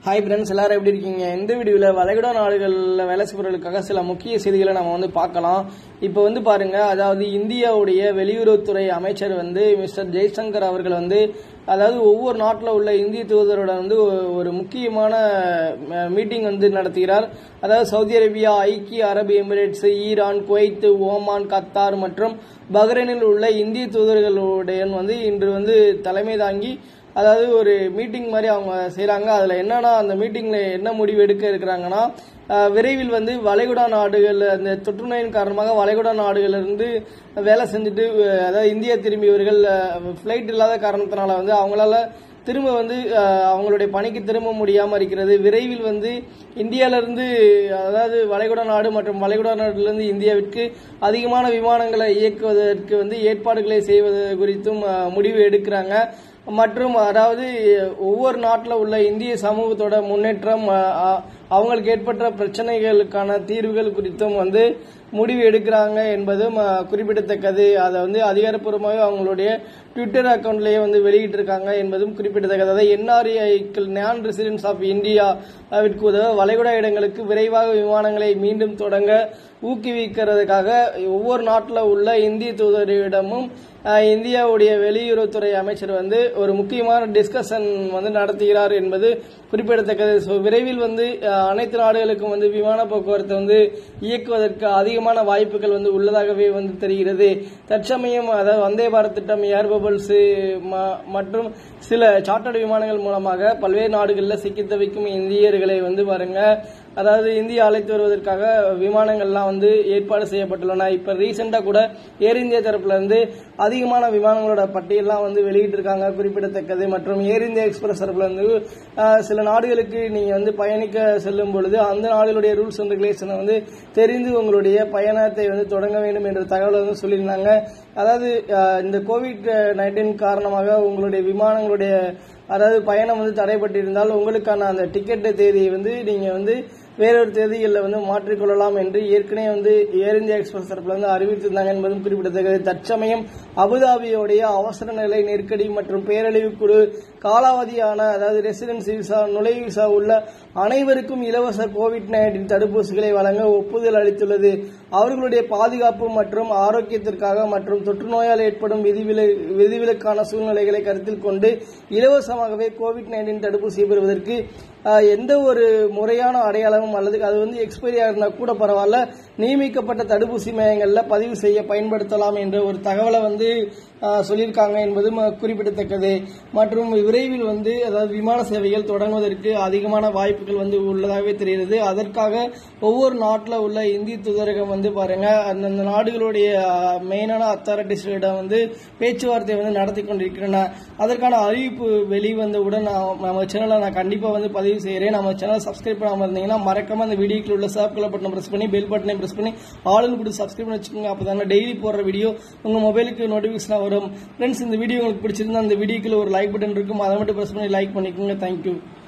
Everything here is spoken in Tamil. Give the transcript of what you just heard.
ஹாய் ஃப்ரெண்ட்ஸ் எல்லாரும் எப்படி இருக்கீங்க இந்த வீடியோவில் வளைகுடா நாடுகளில் வேலை செய்பவர்களுக்காக சில முக்கிய செய்திகளை நம்ம வந்து பார்க்கலாம் இப்போ வந்து பாருங்க அதாவது இந்தியாவுடைய வெளியுறவுத்துறை அமைச்சர் வந்து மிஸ்டர் ஜெய்சங்கர் அவர்கள் வந்து அதாவது ஒவ்வொரு நாட்டில் உள்ள இந்திய தூதருடன் வந்து ஒ- ஒரு முக்கியமான மீட்டிங் வந்து நடத்துகிறார் அதாவது சவுதி அரேபியா ஐக்கிய அரபு Emirates Iran Kuwait Oman Qatar மற்றும் பஹ்ரைனில் உள்ள இந்திய தூதர்களுடன் வந்து இன்று வந்து தலைமை தாங்கி அதாவது ஒரு மீட்டிங் மாதிரி அவங்க செய்கிறாங்க அதில் என்னன்னா அந்த மீட்டிங்கில் என்ன முடிவு எடுக்க இருக்கிறாங்கன்னா அஹ், விரைவில் வந்து வளைகுடா நாடுகள் அந்த தொற்று நோயின் காரணமாக வளைகுடா நாடுகளிலிருந்து வேலை செஞ்சுட்டு அஹ், அதாவது இந்தியா திரும்பியவர்கள் ஃப்ளைட் இல்லாத காரணத்தினால வந்து அவங்களால திரும்ப வந்து அஹ், அவங்களுடைய பணிக்கு திரும்ப முடியாமல் இருக்கிறது விரைவில் வந்து இந்தியாவிலிருந்து அதாவது வளைகுடா நாடு மற்றும் வளைகுடா நாட்டிலிருந்து இந்தியாவிற்கு அதிகமான விமானங்களை இயக்குவதற்கு வந்து ஏற்பாடுகளை செய்வது குறித்தும் அஹ், முடிவு எடுக்கிறாங்க மற்றும் அதாவது ஒவ்வொரு நாட்டில் உள்ள இந்திய சமூகத்தோட முன்னேற்றம் அஹ், அஹ், அவங்களுக்கு ஏற்பட்ட பிரச்சனைகளுக்கான தீர்வுகள் குறித்தும் வந்து முடிவு எடுக்கிறாங்க என்பதும் அஹ், குறிப்பிடத்தக்கது அதை வந்து அதிகாரப்பூர்வமாக அவங்களுடைய ட்விட்டர் அக்கவுண்ட்லேயே வந்து வெளியிட்டிருக்காங்க என்பதும் குறிப்பிடத்தக்கது அதாவது என்ஆர்ஐக்கள் நான் ரெசிடென்ஸ் ஆஃப் இந்தியாவிற்கு உதவ வளைகுடா இடங்களுக்கு விரைவாக விமானங்களை மீண்டும் தொடங்க ஊக்குவிக்கிறதுக்காக ஒவ்வொரு நாட்டில் உள்ள இந்திய தூதரிடமும் அஹ், இந்தியாவுடைய வெளியுறவுத்துறை அமைச்சர் வந்து ஒரு முக்கியமான டிஸ்கஷன் வந்து நடத்துகிறார் என்பது குறிப்பிடத்தக்கது ஸோ விரைவில் வந்து அஹ், அனைத்து நாடுகளுக்கும் வந்து விமான போக்குவரத்து வந்து இயக்குவதற்கு அதிகமான வாய்ப்புகள் வந்து உள்ளதாகவே வந்து தெரிகிறது தற்சமயம் அதாவது வந்தே பாரத் திட்டம் ஏர் பபுள்ஸ் மற்றும் சில சார்ட்டர்டு விமானங்கள் மூலமாக பல்வேறு நாடுகளில் சிக்கி தவிக்கும் இந்தியர்களை வந்து பாருங்க அதாவது இந்தியா அழைத்து வருவதற்காக விமானங்கள்லாம் வந்து ஏற்பாடு செய்யப்பட்டுள்ளன இப்ப ரீசெண்டா கூட ஏர் இந்தியா தரப்புல இருந்து அதிகமான விமானங்களோட பட்டியலாம் வந்து வெளியிட்டிருக்காங்க குறிப்பிடத்தக்கது மற்றும் ஏர் இந்தியா எக்ஸ்பிரஸ் தரப்புல இருந்து அஹ், சில நாடுகளுக்கு நீங்க வந்து பயணிக்க செல்லும் பொழுது அந்த நாடுகளுடைய ரூல்ஸ் அண்ட் ரெகுலேஷனை வந்து தெரிந்து உங்களுடைய பயணத்தை வந்து தொடங்க வேண்டும் என்ற தகவலை வந்து சொல்லியிருந்தாங்க அதாவது அஹ், இந்த கோவிட் நைன்டீன் காரணமாக உங்களுடைய விமானங்களுடைய அதாவது பயணம் வந்து தடைப்பட்டிருந்தால் உங்களுக்கான அந்த டிக்கெட் தேதியை வந்து நீங்க வந்து வேறொரு தேதிகளில் வந்து மாற்றிக்கொள்ளலாம் என்று ஏற்கனவே வந்து ஏர் இந்தியா எக்ஸ்பிரஸ் தரப்புல வந்து அறிவித்திருந்தாங்க என்பதும் குறிப்பிடத்தக்கது தற்சமயம் அபுதாபியோடைய அவசர நிலை நெருக்கடி மற்றும் பேரழிவு குழு காலாவதியான அதாவது ரெசிடென்சி விசா நுழைவு விசா உள்ள அனைவருக்கும் இலவச கோவிட் நைன்டீன் தடுப்பூசிகளை வழங்க ஒப்புதல் அளித்துள்ளது அவர்களுடைய பாதுகாப்பு மற்றும் ஆரோக்கியத்திற்காக மற்றும் தொற்று நோயால் ஏற்படும் விதிவில விதிவிலக்கான சூழ்நிலைகளை கருத்தில் கொண்டு இலவசமாகவே கோவிட் நைன்டீன் தடுப்பூசி பெறுவதற்கு ஆஹ், எந்த ஒரு முறையான அடையாளமும் அல்லது அது வந்து எக்ஸ்பைரி ஆகிருந்தா கூட பரவாயில்ல நியமிக்கப்பட்ட தடுப்பூசி மையங்களில் பதிவு செய்ய பயன்படுத்தலாம் என்ற ஒரு தகவலை வந்து ஆஹ், சொல்லியிருக்காங்க என்பதும் ஆஹ், குறிப்பிடத்தக்கது மற்றும் விரைவில் வந்து அதாவது விமான சேவைகள் தொடங்குவதற்கு அதிகமான வாய்ப்புகள் வந்து உள்ளதாகவே தெரிகிறது அதற்காக ஒவ்வொரு நாட்டில் உள்ள இந்திய தூதரகம் வந்து பாருங்க அந்தந்த நாடுகளுடைய மெயினான அத்தாரிட்டிஸ்களிடம் வந்து பேச்சுவார்த்தை வந்து நடத்தி கொண்டிருக்கின்றன அதற்கான அறிவிப்பு வெளிவந்தவுடன் நான் நம்ம சேனலை நான் கண்டிப்பாக வந்து பதிவு செய்கிறேன் நம்ம சேனல் சப்ஸ்கிரைப் பண்ணாமல் இருந்தீங்கன்னா மறக்காம அந்த வீடியோக்குள்ள உள்ள சப்ஸ்கிரைப் பட்டன் பிரஸ் பண்ணி பெல் பட்டனை பிரஸ் பண்ணி ஆளுன்னு கொடுத்து சப்ஸ்கிரைப் பண்ணி வச்சுக்கோங்க அப்போ தானே டெய்லி போடுற வீடியோ உங்கள் மொபைலுக்கு நோட்டிஃபிகேஷனாக வரும் ஃப்ரெண்ட்ஸ் இந்த வீடியோ உங்களுக்கு பிடிச்சிருந்தா அந்த வீடியோக்குள்ள ஒரு லைக் பட்டன் இருக்கும் அதை மட்டும் பிரஸ் பண்ணி லைக் பண்ணிக்கோங்க தேங்க்யூ